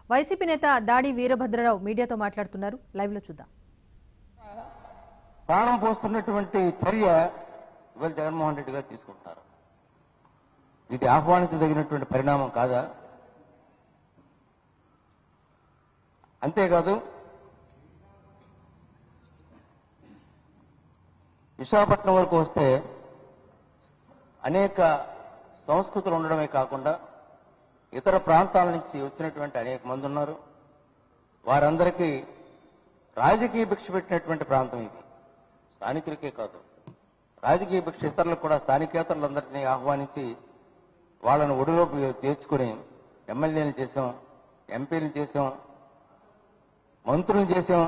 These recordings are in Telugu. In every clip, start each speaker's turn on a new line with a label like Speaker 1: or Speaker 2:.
Speaker 1: వైసీపీ నేత దాడి వీరభద్రరావు మీడియాతో మాట్లాడుతున్నారు లైవ్ లో చూద్దాం
Speaker 2: ప్రాణం పోస్తున్నటువంటి చర్య ఇవాళ జగన్మోహన్ రెడ్డి గారు తీసుకుంటున్నారు ఇది ఆహ్వానించదగినటువంటి పరిణామం కాదా అంతేకాదు విశాఖపట్నం వరకు వస్తే అనేక సంస్కృతులు ఉండడమే కాకుండా ఇతర ప్రాంతాల నుంచి వచ్చినటువంటి అనేక మంది ఉన్నారు వారందరికీ రాజకీయ భిక్ష పెట్టినటువంటి ప్రాంతం ఇది స్థానికులకే కాదు రాజకీయ భిక్ష ఇతరులకు కూడా స్థానికేతరులందరినీ ఆహ్వానించి వాళ్ళను ఒడిలోకి చేర్చుకుని ఎమ్మెల్యేలు చేసాం ఎంపీలు చేసాం మంత్రులు చేసాం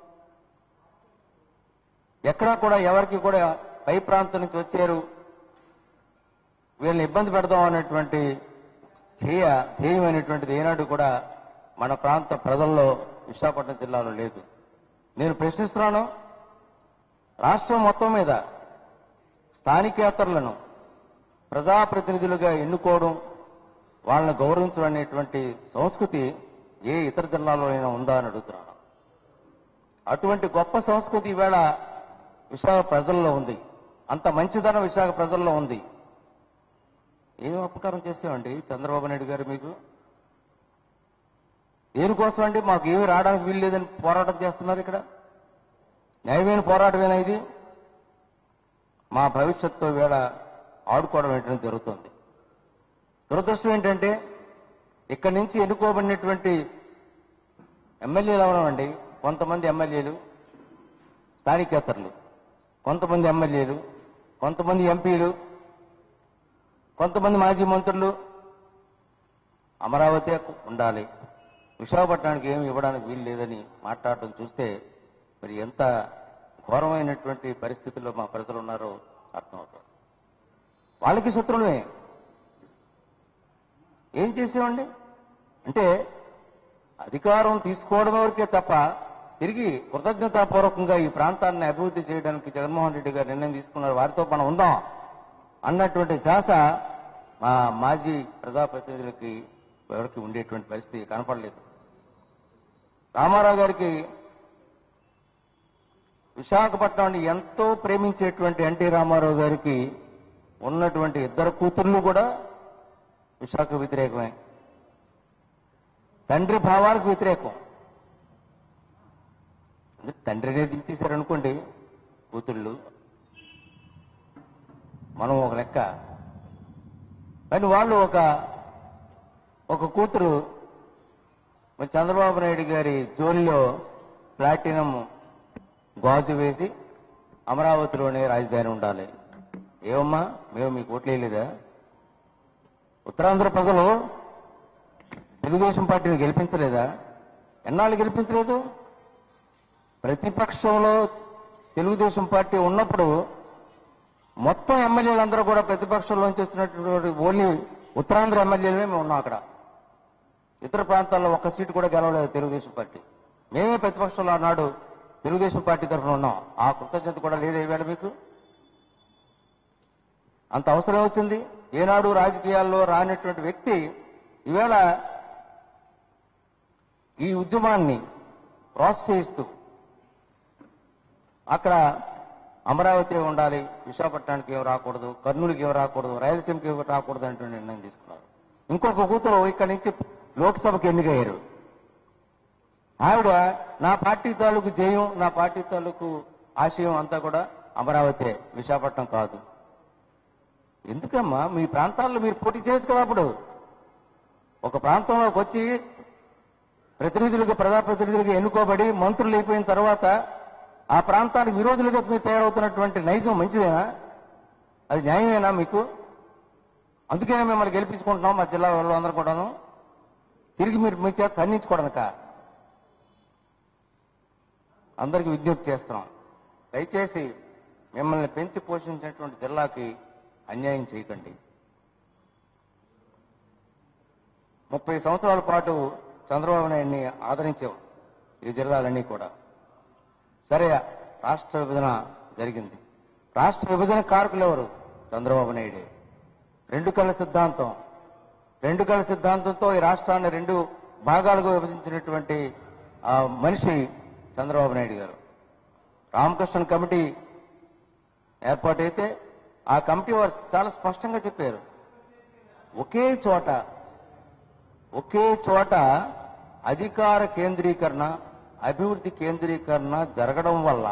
Speaker 2: ఎక్కడా కూడా ఎవరికి కూడా పై ప్రాంతం నుంచి వచ్చారు వీళ్ళని ఇబ్బంది పెడదాం అనేటువంటి ధ్యేయ ధ్యేయమైనటువంటిది ఏనాడు కూడా మన ప్రాంత ప్రజల్లో విశాఖపట్నం జిల్లాలో లేదు నేను ప్రశ్నిస్తున్నాను రాష్ట్రం మొత్తం మీద స్థానికేతరులను ప్రజాప్రతినిధులుగా ఎన్నుకోవడం వాళ్ళని గౌరవించడం అనేటువంటి సంస్కృతి ఏ ఇతర జిల్లాలో అయినా ఉందా అని అడుగుతున్నాను అటువంటి గొప్ప సంస్కృతి ఈవేళ విశాఖ ప్రజల్లో ఉంది అంత మంచిదనం విశాఖ ప్రజల్లో ఉంది ఏం అపకారం చేసామండి చంద్రబాబు నాయుడు గారు మీకు దేనికోసం అండి మాకు ఏమీ రావడానికి వీలు లేదని పోరాటం చేస్తున్నారు ఇక్కడ న్యాయమైన పోరాటమేనా ఇది మా భవిష్యత్తు వేళ ఆడుకోవడం ఏంటంటే జరుగుతుంది దురదృష్టం ఏంటంటే ఇక్కడి నుంచి ఎన్నుకోబడినటువంటి ఎమ్మెల్యేలు అవనండి కొంతమంది ఎమ్మెల్యేలు స్థానికేతరులు కొంతమంది ఎమ్మెల్యేలు కొంతమంది ఎంపీలు కొంతమంది మాజీ మంత్రులు అమరావతి ఉండాలి విశాఖపట్నానికి ఏమి ఇవ్వడానికి వీలు లేదని మాట్లాడటం చూస్తే మరి ఎంత ఘోరమైనటువంటి పరిస్థితుల్లో మా ప్రజలు ఉన్నారో అర్థమవుతుంది వాళ్ళకి శత్రువులే ఏం చేసామండి అంటే అధికారం తీసుకోవడం వరకే తప్ప తిరిగి కృతజ్ఞతాపూర్వకంగా ఈ ప్రాంతాన్ని అభివృద్ధి చేయడానికి జగన్మోహన్ రెడ్డి గారు నిర్ణయం తీసుకున్నారు వారితో మనం ఉందాం అన్నటువంటి ఛాస మా మాజీ ప్రజాప్రతినిధులకి ఎవరికి ఉండేటువంటి పరిస్థితి కనపడలేదు రామారావు గారికి విశాఖపట్నాన్ని ఎంతో ప్రేమించేటువంటి ఎన్టీ రామారావు గారికి ఉన్నటువంటి ఇద్దరు కూతుర్లు కూడా విశాఖ వ్యతిరేకమే తండ్రి భావాలకు వ్యతిరేకం అంటే తండ్రినే దించేశారు అనుకోండి కూతుళ్ళు మనం ఒక లెక్క కానీ వాళ్ళు ఒక ఒక కూతురు మరి చంద్రబాబు నాయుడు గారి జోలిలో ప్లాటినం గాజు వేసి అమరావతిలోనే రాజధాని ఉండాలి ఏమమ్మా మేము మీకు ఓట్లేయలేదా ఉత్తరాంధ్ర ప్రజలు తెలుగుదేశం పార్టీని గెలిపించలేదా ఎన్నాళ్ళు గెలిపించలేదు ప్రతిపక్షంలో తెలుగుదేశం పార్టీ ఉన్నప్పుడు మొత్తం ఎమ్మెల్యేలందరూ కూడా ప్రతిపక్షంలోంచి వచ్చినటువంటి ఓన్లీ ఉత్తరాంధ్ర ఎమ్మెల్యేలమే మేము ఉన్నాం అక్కడ ఇతర ప్రాంతాల్లో ఒక్క సీటు కూడా గెలవలేదు తెలుగుదేశం పార్టీ మేమే ప్రతిపక్షంలో ఆనాడు తెలుగుదేశం పార్టీ తరఫున ఉన్నాం ఆ కృతజ్ఞత కూడా లేదు ఈవేళ మీకు అంత అవసరం వచ్చింది ఏనాడు రాజకీయాల్లో రానటువంటి వ్యక్తి ఈవేళ ఈ ఉద్యమాన్ని ప్రోత్సహిస్తూ అక్కడ అమరావతి ఉండాలి విశాఖపట్నానికి ఏం రాకూడదు కర్నూలుకి ఏం రాకూడదు రాయలసీమకి ఏం రాకూడదు అంటూ నిర్ణయం తీసుకున్నారు ఇంకొక కూతురు ఇక్కడి నుంచి లోక్సభకి ఎన్నికయ్యారు ఆవిడ నా పార్టీ తాలూకు జయం నా పార్టీ తాలూకు ఆశయం అంతా కూడా అమరావతి విశాఖపట్నం కాదు ఎందుకమ్మా మీ ప్రాంతాల్లో మీరు పోటీ చేయొచ్చు కదా అప్పుడు ఒక ప్రాంతంలోకి వచ్చి ప్రతినిధులుగా ప్రజాప్రతినిధులుగా ఎన్నుకోబడి మంత్రులు అయిపోయిన తర్వాత ఆ ప్రాంతానికి విరోధులుగా మీరు తయారవుతున్నటువంటి నైజం మంచిదేనా అది న్యాయమేనా మీకు అందుకే మిమ్మల్ని గెలిపించుకుంటున్నాం మా జిల్లా వాళ్ళందరూ కూడాను తిరిగి మీరు మీ చేత ఖండించుకోవడానిక అందరికి విజ్ఞప్తి చేస్తున్నాం దయచేసి మిమ్మల్ని పెంచి పోషించినటువంటి జిల్లాకి అన్యాయం చేయకండి ముప్పై సంవత్సరాల పాటు చంద్రబాబు నాయుడిని ఆదరించాం ఈ జిల్లాలన్నీ కూడా సరే రాష్ట్ర విభజన జరిగింది రాష్ట్ర విభజన కారకులు ఎవరు చంద్రబాబు నాయుడే రెండు కళ్ళ సిద్ధాంతం రెండు కళ్ళ సిద్ధాంతంతో ఈ రాష్ట్రాన్ని రెండు భాగాలుగా విభజించినటువంటి ఆ మనిషి చంద్రబాబు నాయుడు గారు రామకృష్ణ కమిటీ ఏర్పాటైతే ఆ కమిటీ వారు చాలా స్పష్టంగా చెప్పారు ఒకే చోట ఒకే చోట అధికార కేంద్రీకరణ అభివృద్ధి కేంద్రీకరణ జరగడం వల్ల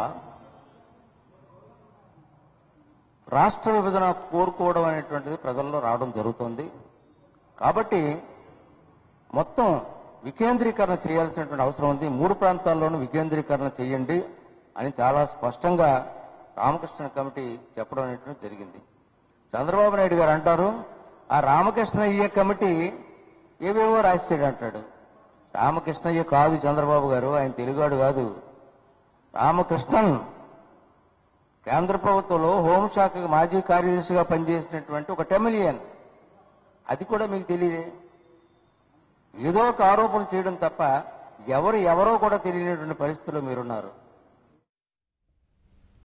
Speaker 2: రాష్ట్ర విభజన కోరుకోవడం అనేటువంటిది ప్రజల్లో రావడం జరుగుతుంది కాబట్టి మొత్తం వికేంద్రీకరణ చేయాల్సినటువంటి అవసరం ఉంది మూడు ప్రాంతాల్లోనూ వికేంద్రీకరణ చేయండి అని చాలా స్పష్టంగా రామకృష్ణ కమిటీ చెప్పడం అనేటువంటి జరిగింది చంద్రబాబు నాయుడు గారు అంటారు ఆ రామకృష్ణయ్య కమిటీ ఏవేవో రాశాడు అంటాడు రామకృష్ణయ్య కాదు చంద్రబాబు గారు ఆయన తెలుగాడు కాదు రామకృష్ణన్ కేంద్ర ప్రభుత్వంలో హోంశాఖ మాజీ కార్యదర్శిగా పనిచేసినటువంటి ఒక టెమిలియన్ అది కూడా మీకు తెలియదే ఏదో ఒక ఆరోపణలు చేయడం తప్ప ఎవరు ఎవరో కూడా తెలియనటువంటి పరిస్థితుల్లో మీరున్నారు